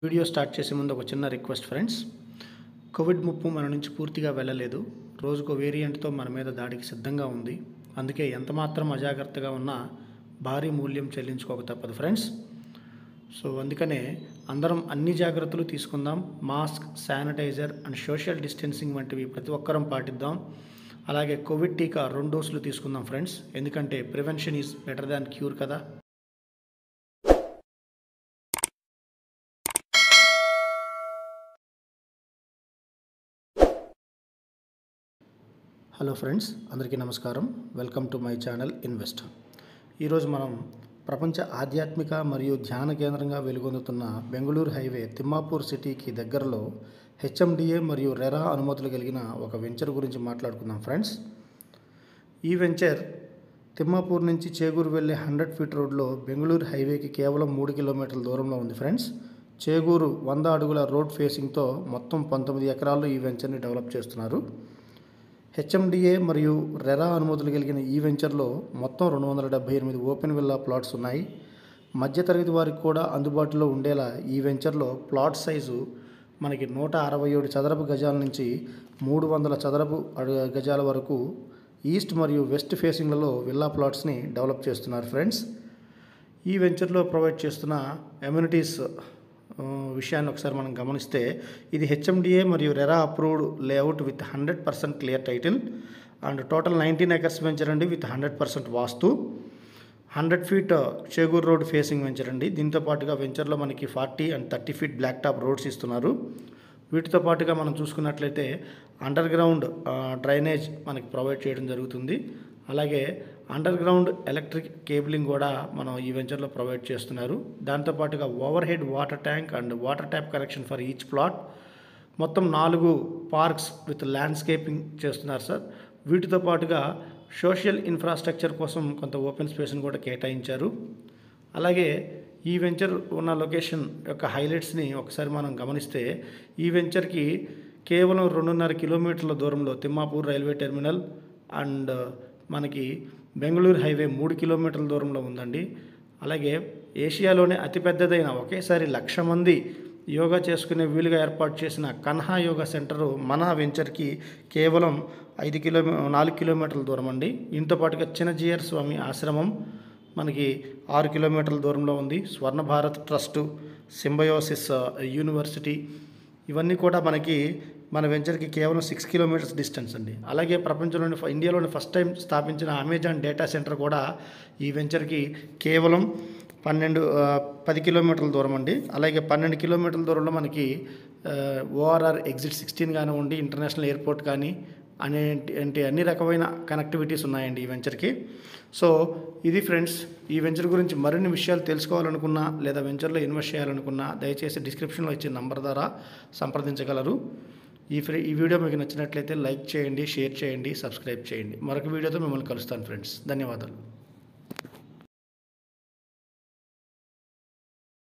video start చేసే ముందు ఒక చిన్న రిక్వెస్ట్ ఫ్రెండ్స్ కోవిడ్ ముప్పు మన నుంచి పూర్తిగా వెళ్ళలేదు రోజుకో వేరియంట్తో మన మీద దాడికి సిద్ధంగా ఉంది అందుకే ఎంత మాత్రం అజాగ్రత్తగా ఉన్నా భారీ మూల్యం చెల్లించుకోక తప్పదు ఫ్రెండ్స్ సో అందుకనే అందరం అన్ని జాగ్రత్తలు తీసుకుందాం mask sanitiser and social distancing వంటివి ప్రతి ఒక్కరం పాటిద్దాం అలాగే కోవిడ్ టీకా రెండు డోసులు తీసుకుందాం ఫ్రెండ్స్ ఎందుకంటే prevention is better than cure కదా హలో ఫ్రెండ్స్ అందరికీ నమస్కారం welcome to my channel invest ఈరోజు మనం ప్రపంచ ఆధ్యాత్మిక మరియు ధ్యాన కేంద్రంగా వెలుగొందుతున్న బెంగళూరు హైవే తిమ్మాపూర్ సిటీకి దగ్గరలో హెచ్ఎండిఏ మరియు రెరా అనుమతులు కలిగిన ఒక వెంచర్ గురించి మాట్లాడుకుందాం ఫ్రెండ్స్ ఈ వెంచర్ తిమ్మాపూర్ నుంచి చేగూరు వెళ్ళే హండ్రెడ్ ఫీట్ రోడ్లో బెంగళూరు హైవేకి కేవలం మూడు కిలోమీటర్ల దూరంలో ఉంది ఫ్రెండ్స్ చేగూరు వంద అడుగుల రోడ్ ఫేసింగ్తో మొత్తం పంతొమ్మిది ఎకరాల్లో ఈ వెంచర్ని డెవలప్ చేస్తున్నారు హెచ్ఎండిఏ మరియు రెరా అనుమతులు కలిగిన ఈ వెంచర్లో మొత్తం రెండు వందల డెబ్బై ఎనిమిది ఓపెన్ విల్లా ప్లాట్స్ ఉన్నాయి మధ్యతరగతి వారికి కూడా అందుబాటులో ఉండేలా ఈ వెంచర్లో ప్లాట్ సైజు మనకి నూట అరవై ఏడు చదరపు గజాల నుంచి మూడు వందల చదరపు అడు గజాల వరకు ఈస్ట్ మరియు వెస్ట్ ఫేసింగ్లలో విల్లా ప్లాట్స్ని డెవలప్ చేస్తున్నారు ఫ్రెండ్స్ ఈ వెంచర్లో ప్రొవైడ్ చేస్తున్న ఎమ్యూనిటీస్ ఆ, విషయాన్ని ఒకసారి మనం గమనిస్తే ఇది హెచ్ఎండిఏ మరియు RERA approved layout with hundred percent clear title and total nineteen acres venture అండి with hundred percent vastu hundred feet Chegur road facing venture అండి దీంతో పాటుగా వెంచర్లో మనకి forty and thirty feet black top roads ఇస్తున్నారు వీటితో పాటుగా మనం చూసుకున్నట్లయితే అండర్ గ్రౌండ్ డ్రైనేజ్ మనకి ప్రొవైడ్ చేయడం జరుగుతుంది అలాగే అండర్ గ్రౌండ్ ఎలక్ట్రిక్ కేబులింగ్ కూడా మనం ఈ వెంచర్లో ప్రొవైడ్ చేస్తున్నారు దాంతోపాటుగా overhead water tank and water tap connection for each plot మొత్తం నాలుగు పార్క్స్ విత్ ల్యాండ్స్కేపింగ్ చేస్తున్నారు సార్ వీటితో పాటుగా సోషల్ ఇన్ఫ్రాస్ట్రక్చర్ కోసం కొంత ఓపెన్ స్పేస్ని కూడా కేటాయించారు అలాగే ఈ వెంచర్ ఉన్న లొకేషన్ యొక్క హైలైట్స్ని ఒకసారి మనం గమనిస్తే ఈ వెంచర్కి కేవలం రెండున్నర కిలోమీటర్ల దూరంలో తిమ్మాపూర్ రైల్వే టెర్మినల్ అండ్ మనకి బెంగళూరు హైవే మూడు కిలోమీటర్ల దూరంలో ఉందండి అలాగే ఏషియాలోనే అతిపెద్దదైన ఒకేసారి లక్ష మంది యోగా చేసుకునే వీలుగా ఏర్పాటు చేసిన కన్హా యోగా సెంటరు మన వెంచర్కి కేవలం ఐదు కిలోమీ నాలుగు కిలోమీటర్ల దూరం అండి దీంతో పాటుగా చిన్నజీయర్ స్వామి ఆశ్రమం మనకి ఆరు కిలోమీటర్ల దూరంలో ఉంది స్వర్ణ భారత్ ట్రస్టు సింబయోసిస్ యూనివర్సిటీ ఇవన్నీ కూడా మనకి మన వెంచర్కి కేవలం సిక్స్ కిలోమీటర్స్ డిస్టెన్స్ అండి అలాగే ప్రపంచంలోని ఫ- ఇండియాలోని ఫస్ట్ టైం స్థాపించిన అమెజాన్ డేటా సెంటర్ కూడా ఈ వెంచర్కి కేవలం పన్నెండు ఆ, పది కిలోమీటర్ల దూరం అండి అలాగే పన్నెండు కిలోమీటర్ల దూరంలో మనకి ఓఆర్ఆర్ ఎగ్జిట్ సిక్స్టీన్ కానివ్వండి ఇంటర్నేషనల్ ఎయిర్పోర్ట్ కానీ అనే అంటే అన్ని రకమైన కనెక్టివిటీస్ ఉన్నాయండి ఈ వెంచర్కి సో ఇది ఫ్రెండ్స్ ఈ వెంచర్ గురించి మరిన్ని విషయాలు తెలుసుకోవాలనుకున్నా లేదా వెంచర్లో ఇన్వెస్ట్ చేయాలనుకున్నా దయచేసి డిస్క్రిప్షన్లో ఇచ్చే నంబర్ ద్వారా సంప్రదించగలరు ఈ ఫ్రీ ఈ వీడియో మీకు నచ్చినట్లయితే లైక్ చేయండి షేర్ చేయండి సబ్స్క్రైబ్ చేయండి మరొక వీడియోతో మిమ్మల్ని కలుస్తాను ఫ్రెండ్స్ ధన్యవాదాలు